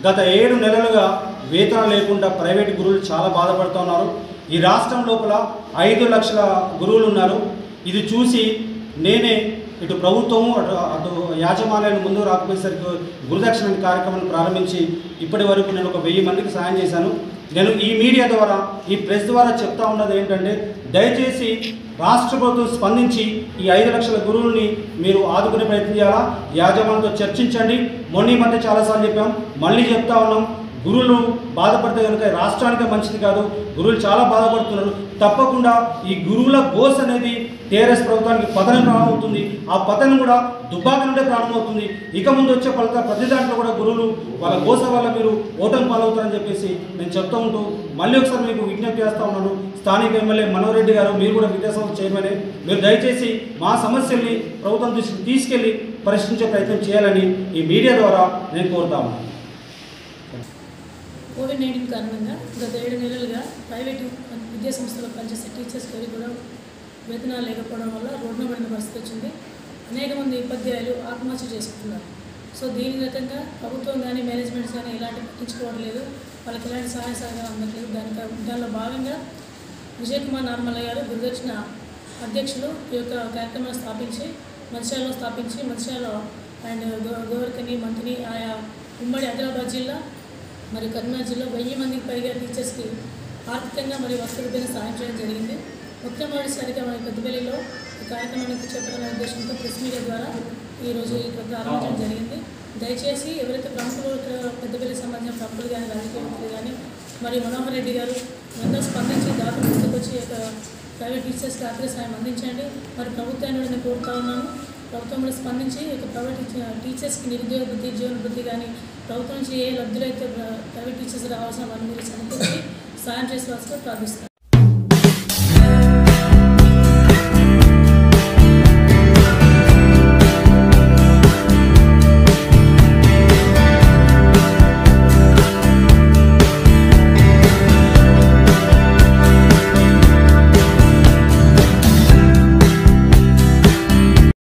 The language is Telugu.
గత ఏడు నెలలుగా వేతనం లేకుండా ప్రైవేట్ గురువులు చాలా బాధపడుతున్నారు ఈ రాష్ట్రం లోపల ఐదు లక్షల గురువులు ఉన్నారు ఇది చూసి నేనే ఇటు ప్రభుత్వము అటు అటు యాజమాన్యాన్ని ముందుకు రాకపోయేసరికి గురుదక్షిణ అనే కార్యక్రమాన్ని ప్రారంభించి ఇప్పటి వరకు నేను ఒక వెయ్యి మందికి సాయం చేశాను నేను ఈ మీడియా ద్వారా ఈ ప్రెస్ ద్వారా చెప్తా ఉన్నది ఏంటంటే దయచేసి రాష్ట్ర ప్రభుత్వం స్పందించి ఈ ఐదు లక్షల గురువుల్ని మీరు ఆదుకునే ప్రయత్నం చేయాలా యాజమాన్యంతో చర్చించండి మొన్న ఈ మధ్య చాలాసార్లు చెప్పాం మళ్ళీ చెప్తా ఉన్నాం గురువులు బాధపడితే కనుక రాష్ట్రానికి మంచిది కాదు గురువులు చాలా బాధపడుతున్నారు తప్పకుండా ఈ గురువుల గోస్ అనేది టీఆర్ఎస్ ప్రభుత్వానికి పతనం ప్రారంభమవుతుంది ఆ పతనం కూడా దుబ్బాక నుండే ప్రారంభమవుతుంది ఇక ముందు వచ్చే ఫలిత ప్రతి దాంట్లో కూడా గురువులు వాళ్ళ గోస వల్ల మీరు ఓటమి పాలవుతారని చెప్పేసి నేను చెప్తూ ఉంటూ మళ్ళీ ఒకసారి మీకు విజ్ఞప్తి చేస్తూ ఉన్నాను స్థానిక ఎమ్మెల్యే మనోహర్ రెడ్డి గారు మీరు కూడా విద్యాసంస్థ చైర్మనే మీరు దయచేసి మా సమస్యల్ని ప్రభుత్వం దృష్టికి తీసుకెళ్లి పరిష్కరించే ప్రయత్నం చేయాలని ఈ మీడియా ద్వారా నేను కోరుతా ఉన్నాను కోవిడ్ నైన్టీన్ కారణంగా గత ఏడు నెలలుగా ప్రైవేటు విద్యా సంస్థలో పనిచేసే టీచర్స్ ఎవరికి కూడా వేతనాలు లేకపోవడం వల్ల రోడ్డున పడిన పరిస్థితి వచ్చింది అనేక మంది ఉపాధ్యాయులు ఆత్మహత్య చేసుకుంటున్నారు సో దీని రకంగా ప్రభుత్వం కానీ మేనేజ్మెంట్స్ కానీ ఎలాంటి పట్టించుకోవడం లేదు వాళ్ళకి ఎలాంటి సహాయ సహకారం అందట్లేదు దాని దానిలో భాగంగా విజయ్ కుమార్ నార్మల్ గారు గురుదక్షిణ అధ్యక్షులు ఈ యొక్క కార్యక్రమాన్ని స్థాపించి మంచిర్యాలలో స్థాపించి మంచిర్యాలలో అండ్ గో గోవర్కని మంత్రి ఆయా ఉమ్మడి ఆదిలాబాద్ జిల్లా మరి కరీంనగర్ జిల్లా వెయ్యి మందికి పైగా టీచర్స్కి ఆర్థికంగా మరియు వసతిపైన సాయం చేయడం జరిగింది మొట్టమొదటిసారిగా మన పెద్దపల్లిలో ఈ కార్యక్రమానికి చెప్పాలనే ఉద్దేశంతో ప్రెస్ మీడియా ద్వారా ఈరోజు ఇక్కడ ప్రారంభించడం జరిగింది దయచేసి ఎవరైతే ప్రముఖులు ఇక్కడ పెద్దపల్లికి సంబంధించిన ప్రముఖులు కానీ రాజకీయ వ్యక్తులు కానీ మరి మనోహర్ రెడ్డి గారు అందరూ స్పందించి దాదాపు ముందుకొచ్చి ఈ యొక్క ప్రైవేట్ టీచర్స్కి ఆర్థిక సాయం అందించండి మరి ప్రభుత్వాన్ని కూడా నేను కోరుతా ఉన్నాను ప్రభుత్వం కూడా స్పందించి ఈ యొక్క ప్రైవేట్ టీచ- టీచర్స్కి నిరుద్యోగ వృత్తి జీవన వృత్తి కానీ ప్రభుత్వం నుంచి ఏ లబ్ధులైతే ప్రైవేట్ టీచర్స్ రావాల్సిన వారిని మీరు సమకూర్చి సాయం చేసుకోవాల్సిందిగా ప్రార్థిస్తాను